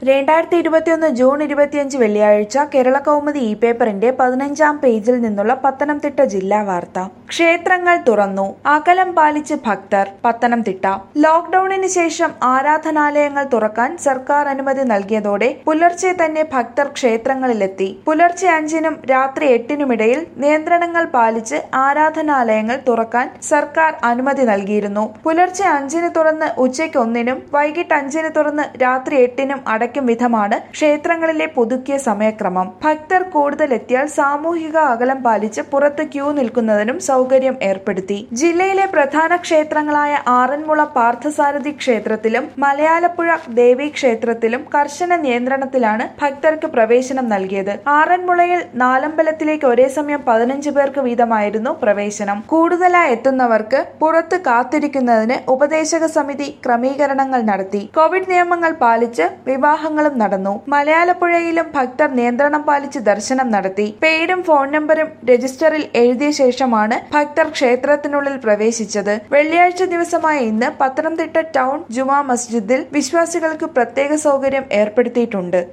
രണ്ടായിരത്തി ഇരുപത്തിയൊന്ന് ജൂൺ ഇരുപത്തിയഞ്ച് വെള്ളിയാഴ്ച കേരള കൗമുദി ഇ പേപ്പറിന്റെ പതിനഞ്ചാം പേജിൽ നിന്നുള്ള പത്തനംതിട്ട ജില്ലാ വാർത്ത ക്ഷേത്രങ്ങൾ തുറന്നു അകലം പാലിച്ച് ഭക്തർ പത്തനംതിട്ട ലോക്ഡൌണിന് ശേഷം ആരാധനാലയങ്ങൾ തുറക്കാൻ സർക്കാർ അനുമതി നൽകിയതോടെ പുലർച്ചെ തന്നെ ഭക്തർ ക്ഷേത്രങ്ങളിലെത്തി പുലർച്ചെ അഞ്ചിനും രാത്രി എട്ടിനുമിടയിൽ നിയന്ത്രണങ്ങൾ പാലിച്ച് ആരാധനാലയങ്ങൾ തുറക്കാൻ സർക്കാർ അനുമതി നൽകിയിരുന്നു പുലർച്ചെ അഞ്ചിന് തുറന്ന് ഉച്ചയ്ക്ക് ഒന്നിനും വൈകിട്ട് അഞ്ചിന് തുറന്ന് രാത്രി എട്ടിനും അടയ്ക്കും വിധമാണ് ക്ഷേത്രങ്ങളിലെ പുതുക്കിയ സമയക്രമം ഭക്തർ കൂടുതൽ എത്തിയാൽ സാമൂഹിക അകലം പാലിച്ച് പുറത്ത് ക്യൂ നിൽക്കുന്നതിനും സൗകര്യം ഏർപ്പെടുത്തി ജില്ലയിലെ പ്രധാന ക്ഷേത്രങ്ങളായ ആറന്മുള പാർത്ഥസാരഥി ക്ഷേത്രത്തിലും മലയാലപ്പുഴ ദേവി ക്ഷേത്രത്തിലും കർശന നിയന്ത്രണത്തിലാണ് ഭക്തർക്ക് പ്രവേശനം നൽകിയത് ആറന്മുളയിൽ നാലമ്പലത്തിലേക്ക് ഒരേ സമയം പതിനഞ്ച് പേർക്ക് വീതമായിരുന്നു പ്രവേശനം കൂടുതലായി എത്തുന്നവർക്ക് പുറത്ത് കാത്തിരിക്കുന്നതിന് ഉപദേശക സമിതി ക്രമീകരണങ്ങൾ നടത്തി കോവിഡ് നിയമങ്ങൾ പാലിച്ച് വിവാഹങ്ങളും നടന്നു മലയാലപ്പുഴയിലും ഭക്തർ നിയന്ത്രണം പാലിച്ച് ദർശനം നടത്തി പേരും ഫോൺ നമ്പറും രജിസ്റ്ററിൽ എഴുതിയ ശേഷമാണ് ഭക്തർ ക്ഷേത്രത്തിനുള്ളിൽ പ്രവേശിച്ചത് വെള്ളിയാഴ്ച ദിവസമായ ഇന്ന് പത്തനംതിട്ട ടൗൺ ജുമാ മസ്ജിദിൽ വിശ്വാസികൾക്ക് പ്രത്യേക സൗകര്യം ഏർപ്പെടുത്തിയിട്ടുണ്ട്